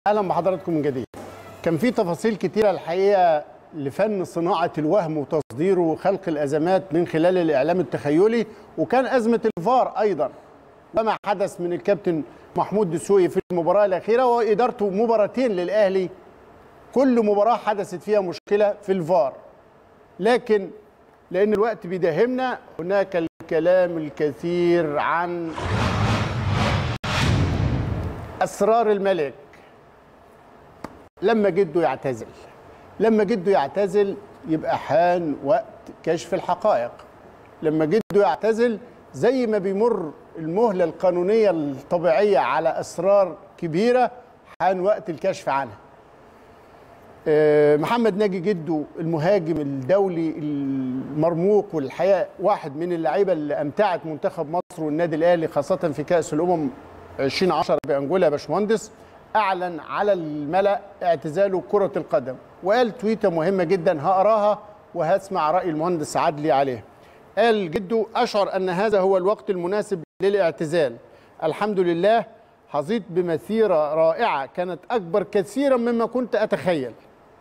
اهلا بحضراتكم من جديد كان في تفاصيل كتيره الحقيقه لفن صناعه الوهم وتصديره وخلق الازمات من خلال الاعلام التخيلي وكان ازمه الفار ايضا وما حدث من الكابتن محمود دسوقي في المباراه الاخيره وادارته مباراتين للاهلي كل مباراه حدثت فيها مشكله في الفار لكن لان الوقت بيداهمنا هناك الكلام الكثير عن اسرار الملك لما جده يعتزل لما جده يعتزل يبقى حان وقت كشف الحقائق لما جده يعتزل زي ما بيمر المهلة القانونية الطبيعية على أسرار كبيرة حان وقت الكشف عنها آه، محمد ناجي جده المهاجم الدولي المرموق والحقيقة واحد من اللعيبة اللي أمتعت منتخب مصر والنادي الأهلي خاصة في كأس الأمم 2010 بأنجولا يا باشمهندس اعلن على الملا اعتزاله كره القدم وقال تويته مهمه جدا هقراها وهسمع راي المهندس عدلي عليها قال جده اشعر ان هذا هو الوقت المناسب للاعتزال الحمد لله حظيت بمسيره رائعه كانت اكبر كثيرا مما كنت اتخيل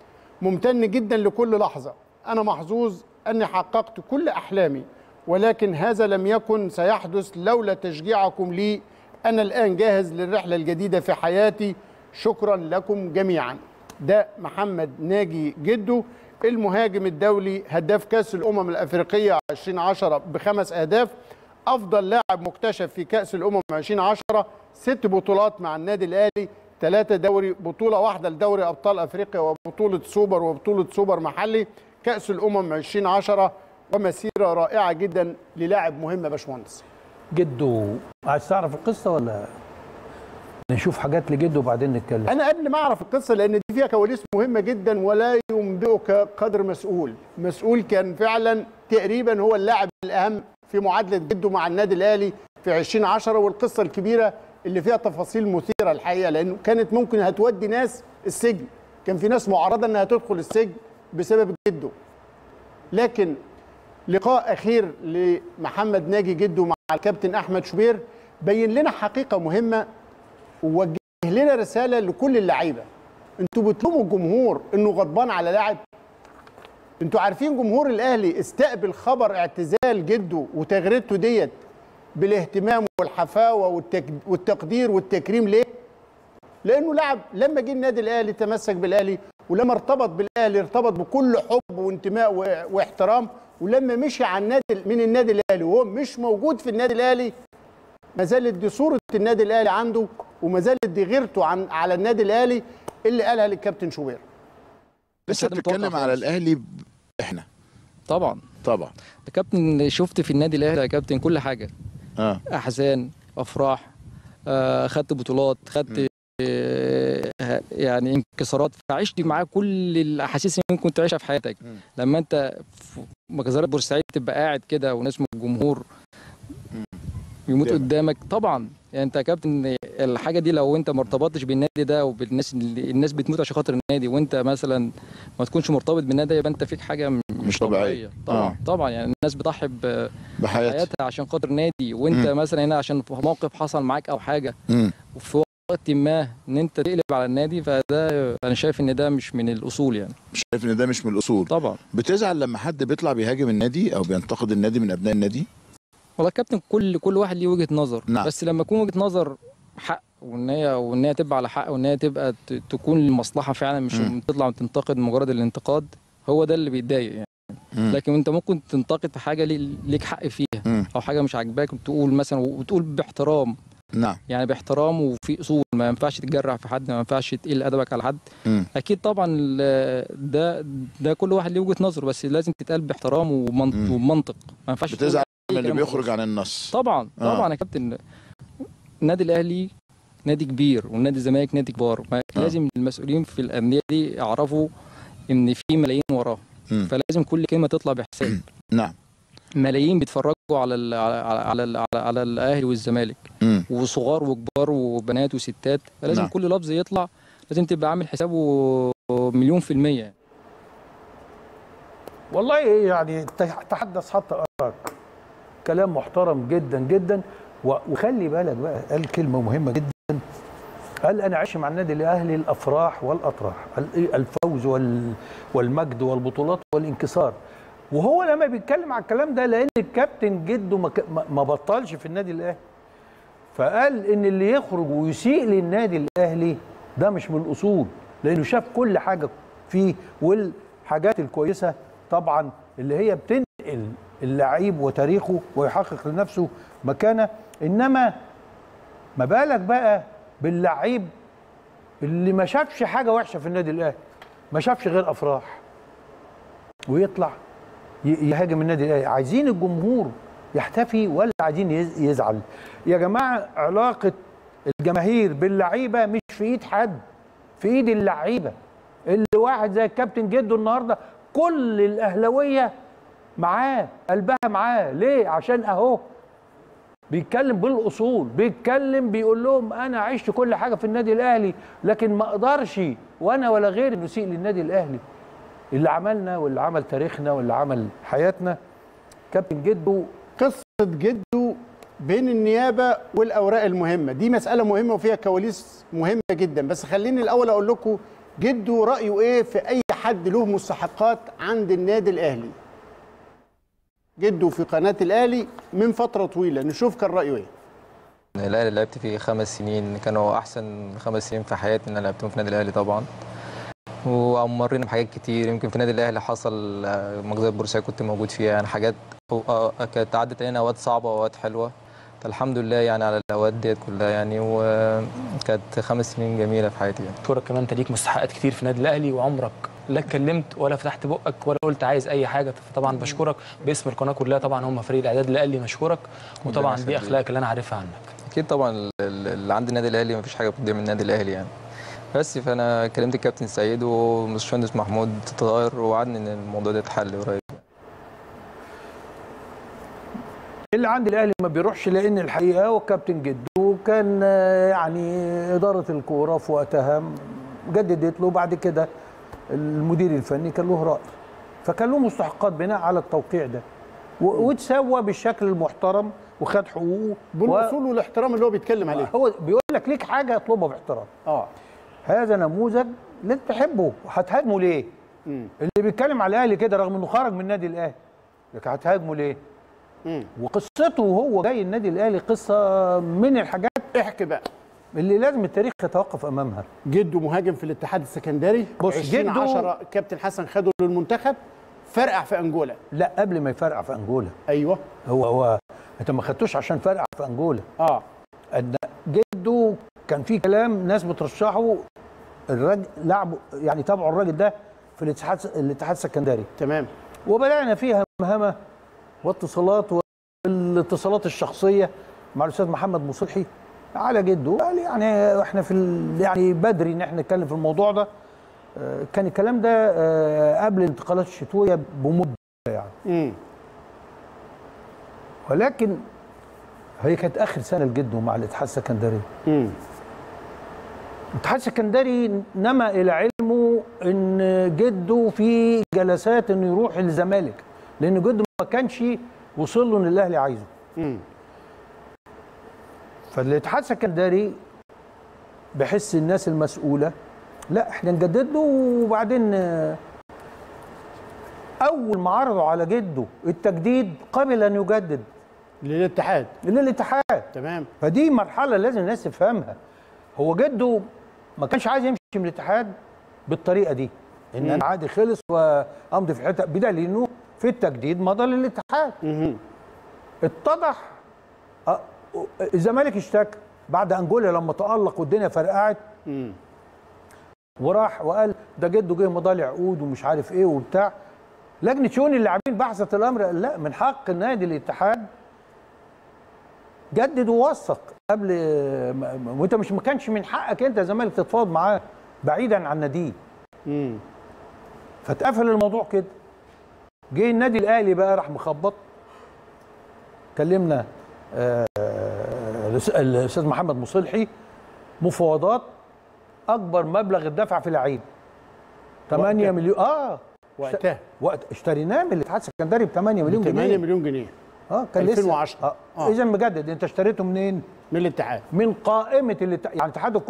ممتن جدا لكل لحظه انا محظوظ اني حققت كل احلامي ولكن هذا لم يكن سيحدث لولا تشجيعكم لي أنا الآن جاهز للرحلة الجديدة في حياتي شكرا لكم جميعا ده محمد ناجي جدو المهاجم الدولي هداف كأس الأمم الأفريقية 2010 بخمس أهداف أفضل لاعب مكتشف في كأس الأمم 2010 ست بطولات مع النادي الأهلي ثلاثة دوري بطولة واحدة لدوري أبطال أفريقيا وبطولة سوبر وبطولة سوبر محلي كأس الأمم 2010 ومسيرة رائعة جدا للاعب مهم يا باشمهندس جده عايز تعرف القصه ولا نشوف حاجات لجده وبعدين نتكلم انا قبل ما اعرف القصه لان دي فيها كواليس مهمه جدا ولا ينبئك قدر مسؤول مسؤول كان فعلا تقريبا هو اللاعب الاهم في معادله جده مع النادي الاهلي في 2010 والقصه الكبيره اللي فيها تفاصيل مثيره الحقيقه لانه كانت ممكن هتودي ناس السجن كان في ناس معرضه انها تدخل السجن بسبب جده لكن لقاء اخير لمحمد ناجي جده مع الكابتن احمد شوبير بين لنا حقيقه مهمه ووجه لنا رساله لكل اللعيبه انتوا بتلوموا الجمهور انه غضبان على لاعب انتوا عارفين جمهور الاهلي استقبل خبر اعتزال جده وتغريدته ديت بالاهتمام والحفاوه والتك- والتقدير والتكريم ليه لانه لاعب لما جه النادي الاهلي تمسك بالاهلي ولما ارتبط بالاهلي ارتبط بكل حب وانتماء و- واحترام ولما مشي عن النادي من النادي الاهلي وهو مش موجود في النادي الاهلي ما زالت دي صوره النادي الاهلي عنده وما زالت دي غيرته عن على النادي الاهلي اللي قالها للكابتن شوبير لسه حد متوقع بتتكلم على خالص. الاهلي ب- احنا طبعا طبعا يا كابتن شفت في النادي الاهلي يا كابتن كل حاجه اه احزان افراح آه، خدت بطولات خدت آه، يعني انكسارات فعشت معاه كل الاحاسيس اللي ممكن تعيشها في حياتك مم. لما انت في مجزره بورسعيد تبقى قاعد كده وناس من الجمهور يموت قدامك. قدامك طبعا يعني انت يا كابتن الحاجه دي لو انت ما ارتبطتش بالنادي ده وبالناس اللي الناس بتموت عشان خاطر النادي وانت مثلا ما تكونش مرتبط بالنادي يبقى انت فيك حاجه م- مش طبيعية. طبعا آه. طبعا يعني الناس بتضحي ب- بحياتي حياتها عشان خاطر نادي وانت مم. مثلا هنا عشان في موقف حصل معاك او حاجه مم. وفي وقت ما ان انت تقلب على النادي فده انا شايف ان ده مش من الاصول يعني شايف ان ده مش من الاصول طبعا بتزعل لما حد بيطلع بيهاجم النادي او بينتقد النادي من ابناء النادي والله يا كابتن كل كل واحد ليه وجهه نظر نعم. بس لما يكون وجهه نظر حق وان هي وان هي تبقى على حق وان هي تبقى ت- تكون للمصلحه فعلا مش مم. تطلع وتنتقد مجرد الانتقاد هو ده اللي بيتضايق يعني مم. لكن انت ممكن تنتقد في حاجه لي- ليك حق فيها مم. او حاجه مش عاجباك وتقول مثلا وتقول باحترام نعم يعني باحترام وفي اصول ما ينفعش تتجرح في حد ما ينفعش تقل ادبك على حد مم. اكيد طبعا ال- ده ده كل واحد ليه وجهه نظر بس لازم تتقال باحترام ومن- مم. ومنطق ما ينفعش تقول بتزعل أي من اللي كلام بيخرج وخلاص. عن النص طبعا آه. طبعا يا كابتن النادي الاهلي نادي كبير والنادي الزمالك نادي كبار ما آه. لازم المسؤولين في الانديه دي يعرفوا ان في ملايين وراه مم. فلازم كل كلمه تطلع بحساب نعم ملايين بيتفرجوا على ال على على على, على, على الاهلي والزمالك مم. وصغار وكبار وبنات وستات فلازم نعم. كل لفظ يطلع لازم تبقى عامل حسابه مليون في المية والله يعني ت- تحدث حتى أراك كلام محترم جدا جدا و- وخلي بالك بقى قال كلمة مهمة جدا قال انا عايش مع النادي الاهلي الافراح والاطراح ال- الفوز وال- والمجد والبطولات والانكسار وهو لما بيتكلم على الكلام ده لان الكابتن جده ما ك- ما- ما بطلش في النادي الاهلي فقال ان اللي يخرج ويسيء للنادي الاهلي ده مش من الاصول لانه شاف كل حاجه فيه والحاجات الكويسه طبعا اللي هي بتنقل اللعيب وتاريخه ويحقق لنفسه مكانه انما ما بالك بقى باللعيب اللي ما شافش حاجه وحشه في النادي الاهلي ما شافش غير افراح ويطلع ي- يهاجم النادي الاهلي عايزين الجمهور يحتفي ولا عايزين يز- يزعل يا جماعه علاقه الجماهير باللعيبه مش في ايد حد في ايد اللعيبه اللي واحد زي الكابتن جدو النهارده كل الاهلاويه معاه قلبها معاه ليه عشان اهو بيتكلم بالاصول بيتكلم بيقول لهم انا عشت كل حاجه في النادي الاهلي لكن ما اقدرش وانا ولا غيري نسيء للنادي الاهلي اللي عملنا واللي عمل تاريخنا واللي عمل حياتنا كابتن جدو قصه جده بين النيابه والاوراق المهمه دي مساله مهمه وفيها كواليس مهمه جدا بس خليني الاول اقول لكم جده رايه ايه في اي حد له مستحقات عند النادي الاهلي جده في قناه الاهلي من فتره طويله نشوف كان رايه ايه الاهلي اللي لعبت فيه خمس سنين كانوا احسن خمس سنين في حياتي ان انا لعبتهم في النادي الاهلي طبعا ومرينا بحاجات كتير يمكن في النادي الاهلي حصل آه، مجزره بورسعيد كنت موجود فيها يعني حاجات آه، كانت عدت علينا اوقات صعبه واوقات حلوه الحمد لله يعني على الاوقات ديت كلها يعني وكانت خمس سنين جميله في حياتي يعني. اشكرك كمان انت ليك مستحقات كتير في النادي الاهلي وعمرك لا اتكلمت ولا فتحت بقك ولا قلت عايز اي حاجه فطبعا بشكرك باسم القناه كلها طبعا هم فريق الاعداد اللي قال لي نشكرك وطبعا دي يخليك. اخلاقك اللي انا عارفها عنك اكيد طبعا ال- ال- اللي عند النادي الاهلي مفيش حاجه بتضيع من النادي الاهلي يعني بس فانا كلمت الكابتن سعيد والباشمهندس محمود تتغير ووعدني ان الموضوع ده يتحل قريب اللي عند الاهلي ما بيروحش لان الحقيقه هو كابتن جدو كان آه، يعني اداره الكوره في وقتها جددت له بعد كده المدير الفني كان له راي فكان له مستحقات بناء على التوقيع ده و- وتسوى بالشكل المحترم وخد حقوقه بالاصول والاحترام اللي هو بيتكلم عليه هو بيقول لك ليك حاجه اطلبها باحترام اه هذا نموذج اللي انت تحبه هتهاجمه ليه؟ مم. اللي بيتكلم على الاهلي كده رغم انه خرج من النادي الاهلي لكن هتهاجمه ليه؟ مم. وقصته وهو جاي النادي الاهلي قصه من الحاجات احكي بقى اللي لازم التاريخ يتوقف امامها جده مهاجم في الاتحاد السكندري بص، 20 جده- 10 كابتن حسن خده للمنتخب فرقع في انجولا لا قبل ما يفرقع في انجولا ايوه هو هو انت ما خدتوش عشان فرقع في انجولا اه ان جده كان في كلام ناس بترشحه الراجل لعبه يعني تابعوا الراجل ده في الاتحاد الاتحاد السكندري تمام وبدانا فيها مهمه واتصالات والاتصالات الشخصيه مع الاستاذ محمد مصلحي على جده قال يعني احنا في ال- يعني بدري ان احنا نتكلم في الموضوع ده آه، كان الكلام ده آه، قبل الانتقالات الشتويه بمده يعني امم ولكن هي كانت اخر سنه لجده مع الاتحاد السكندري امم الاتحاد السكندري نما الى علمه ان جده في جلسات انه يروح الزمالك لان جده ما كانش وصل له ان الاهلي عايزه امم فالاتحاد السكندري بحس الناس المسؤوله لا احنا نجدد له وبعدين آه، اول ما عرضوا على جده التجديد قبل ان يجدد للاتحاد للاتحاد تمام فدي مرحله لازم الناس تفهمها هو جده ما كانش عايز يمشي من الاتحاد بالطريقه دي ان مم. انا عادي خلص وامضي في حته بدليل انه في التجديد مضى للاتحاد مهم. اتضح أه، الزمالك اشتكى بعد انجولا لما تالق والدنيا فرقعت مم. وراح وقال ده جده جه مضى عقود ومش عارف ايه وبتاع لجنه شؤون اللاعبين بحثت الامر قال لا من حق النادي الاتحاد جدد ووثق قبل ما- ما- وانت مش ما كانش من حقك انت يا زمالك تتفاوض معاه بعيدا عن ناديه مم. فاتقفل الموضوع كده جه النادي الاهلي بقى راح مخبط كلمنا آه، الأس- الاستاذ محمد مصلحي مفاوضات اكبر مبلغ اتدفع في لعيب 8 وقتها. مليون اه وقتها وقت اشتريناه من الاتحاد السكندري ب 8 مليون 8 جنيه مليون جنيه اه كان لسه 2010. اه, آه. اذا مجدد انت اشتريته منين؟ من الاتحاد من قائمه الات... يعني اتحاد الكره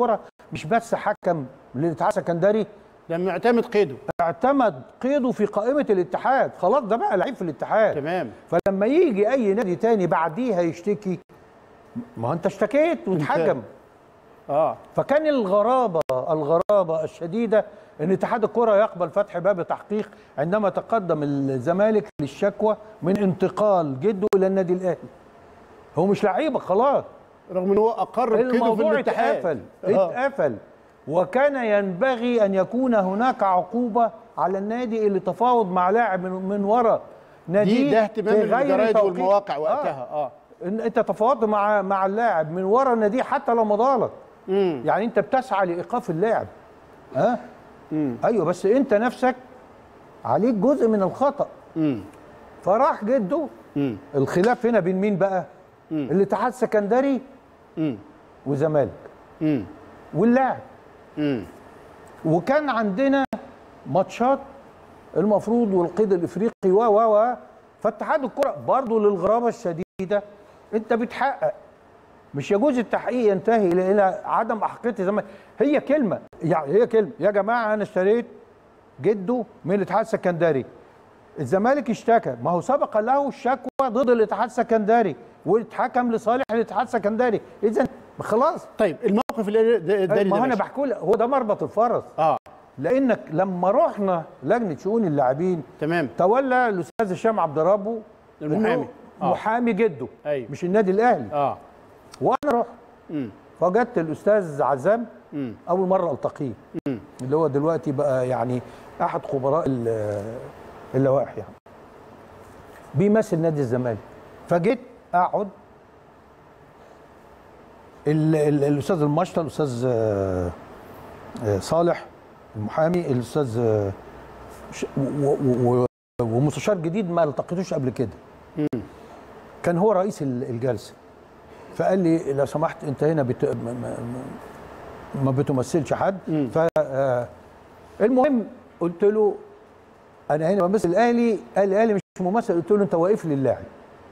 مش بس حكم للاتحاد السكندري لما اعتمد قيده اعتمد قيده في قائمه الاتحاد خلاص ده بقى لعيب في الاتحاد تمام فلما يجي اي نادي تاني بعديها يشتكي ما هو انت اشتكيت واتحكم اه فكان الغرابه الغرابه الشديده ان اتحاد الكره يقبل فتح باب تحقيق عندما تقدم الزمالك للشكوى من انتقال جده الى النادي الاهلي هو مش لعيبه خلاص رغم ان هو اقر بكده في الموضوع الاتحاد اتقفل آه. اتقفل وكان ينبغي ان يكون هناك عقوبه على النادي اللي تفاوض مع لاعب من, من وراء نادي دي ده اهتمام في غير الجرايد توقيت- والمواقع وقتها اه ان انت تفاوضت مع مع اللاعب من ورا النادي حتى لو مضالك امم يعني انت بتسعى لايقاف اللاعب ها ايوه بس انت نفسك عليك جزء من الخطا امم فراح جده امم الخلاف هنا بين مين بقى الاتحاد السكندري امم وزمالك امم واللاعب امم وكان عندنا ماتشات المفروض والقيد الافريقي و و و فاتحاد الكره برضه للغرابه الشديده انت بتحقق مش يجوز التحقيق ينتهي الى الى عدم احقيه الزمالك هي كلمه يعني هي كلمه يا جماعه انا اشتريت جده من الاتحاد السكندري الزمالك اشتكى ما هو سبق له الشكوى ضد الاتحاد السكندري واتحكم لصالح الاتحاد السكندري اذا خلاص طيب الموقف اللي ده, ده, ما هو ده انا ماشي. بحكي لك هو ده مربط الفرس اه لانك لما رحنا لجنه شؤون اللاعبين تمام تولى الاستاذ هشام عبد ربه المحامي. إنه آه. محامي جده أيوة. مش النادي الاهلي اه وانا رحت امم فوجدت الاستاذ عزام امم اول مره التقيه اللي هو دلوقتي بقى يعني احد خبراء ال- اللوائح يعني بيمثل نادي الزمالك فجيت اقعد ال- ال- الاستاذ المشطه الاستاذ آه، آه، صالح المحامي الاستاذ آه، ش- و- و- و- ومستشار جديد ما التقيتوش قبل كده كان هو رئيس ال- الجلسه فقال لي لو سمحت انت هنا بت... ما, ما, ما- ما بتمثلش حد ف آه، المهم قلت له انا هنا بمثل الاهلي قال لي الاهلي مش ممثل قلت له انت واقف لي اللاعب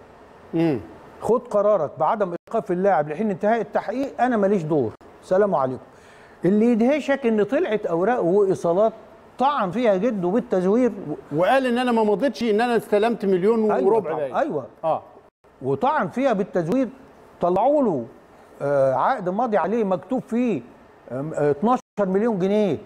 امم خد قرارك بعدم ايقاف اللاعب لحين انتهاء التحقيق انا ماليش دور سلام عليكم اللي يدهشك ان طلعت اوراق وايصالات طعن فيها جده بالتزوير وقال ان انا ما مضيتش ان انا استلمت مليون وربع طبعاً، باين ايوه اه وطعن فيها بالتزوير طلعوا له آه، عقد ماضي عليه مكتوب فيه آم، آه، 12 مليون جنيه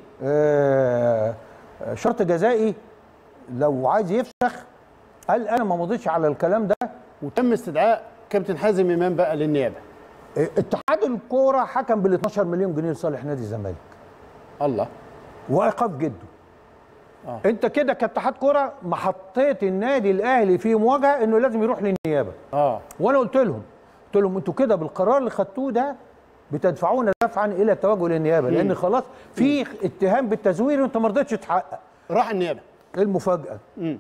آه، آه، شرط جزائي لو عايز يفسخ قال انا ما مضيتش على الكلام ده وتم استدعاء كابتن حازم امام بقى للنيابه آه، اتحاد الكوره حكم بال 12 مليون جنيه لصالح نادي الزمالك الله وايقاف جده آه. انت كده كاتحاد كوره ما حطيت النادي الاهلي في مواجهه انه لازم يروح للنيابه اه وانا قلت لهم قلت لهم انتوا كده بالقرار اللي خدتوه ده بتدفعونا دفعا الى التوجه للنيابه لان خلاص في اتهام بالتزوير وانت ما رضيتش تحقق راح النيابه المفاجاه مم.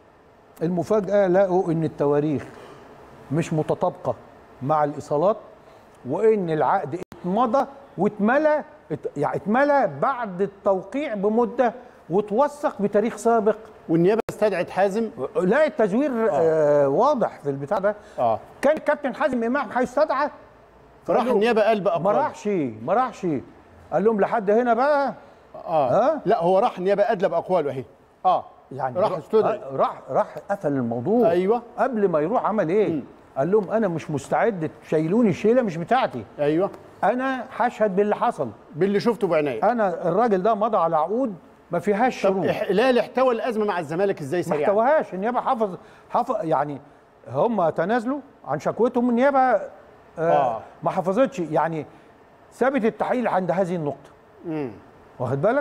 المفاجاه لقوا ان التواريخ مش متطابقه مع الايصالات وان العقد اتمضى واتملى ات- يعني اتملى بعد التوقيع بمده وتوثق بتاريخ سابق والنيابه استدعت حازم لا التزوير آه واضح في البتاع ده اه كان الكابتن حازم امام هيستدعى فراح قالوا- النيابه قال بقى ما راحش ما راحش قال لهم لحد هنا بقى اه ها؟ لا هو راح النيابه ادلى باقواله اهي اه يعني راح استدعي آه، راح راح قفل الموضوع أيوة. قبل ما يروح عمل ايه قال لهم انا مش مستعد تشيلوني الشيله مش بتاعتي ايوه انا هشهد باللي حصل باللي شفته بعينيا انا الراجل ده مضى على عقود ما فيهاش طب شروط احلال احتوى الازمه مع الزمالك ازاي ما سريعا احتواهاش النيابه حافظ حافظ يعني هم تنازلوا عن شكوتهم النيابه آه, آه. ما حفظتش يعني ثابت التحقيق عند هذه النقطه مم. واخد بالك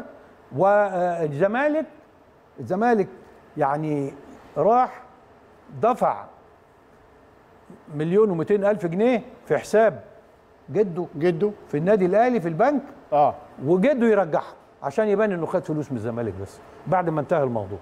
والزمالك الزمالك يعني راح دفع مليون و الف جنيه في حساب جده جده في النادي الاهلي في البنك اه وجده يرجعها عشان يبان انه خد فلوس من الزمالك بس بعد ما انتهى الموضوع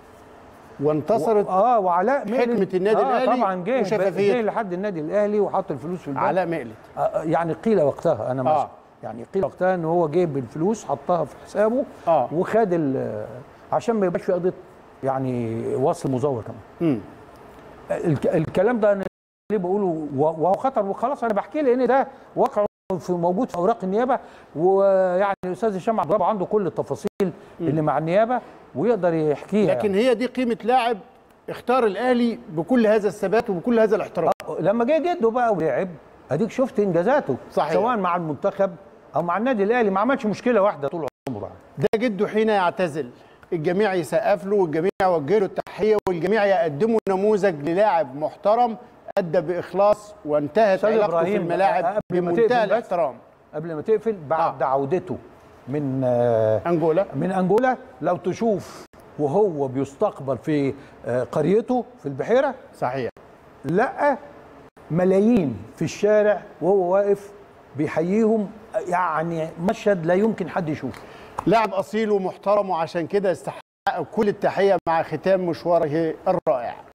وانتصرت اه وعلاء مقلت حكمة النادي آه الأهلي طبعا جه وشفافيته. جه لحد النادي الاهلي وحط الفلوس في البنك علاء مقلت آه يعني قيل وقتها انا مش آه. يعني قيل وقتها ان هو جايب الفلوس حطها في حسابه آه. وخد ال- عشان ما يبقاش في قضيه يعني وصل مزور كمان مم. الك- الكلام ده انا ليه بقوله و- وهو خطر وخلاص انا بحكي لان ده واقع في موجود في اوراق النيابه ويعني الاستاذ هشام عبد الوهاب عنده كل التفاصيل اللي مع النيابه ويقدر يحكيها لكن هي دي قيمه لاعب اختار الاهلي بكل هذا الثبات وبكل هذا الاحترام لما جه جده بقى ولعب اديك شفت انجازاته صحيح. سواء مع المنتخب او مع النادي الاهلي ما عملش مشكله واحده طول عمره ده جده حين يعتزل الجميع يسقف له والجميع يوجه له التحيه والجميع يقدموا نموذج للاعب محترم ادى باخلاص وانتهت أستاذ علاقته في إبراهيم، الملاعب قبل ما بمنتهى تقفل بس. الاحترام قبل ما تقفل بعد آه. عودته من آه، انجولا من انجولا لو تشوف وهو بيستقبل في آه، قريته في البحيره صحيح لقى ملايين في الشارع وهو واقف بيحييهم يعني مشهد لا يمكن حد يشوفه لاعب اصيل ومحترم وعشان كده يستحق كل التحيه مع ختام مشواره الرائع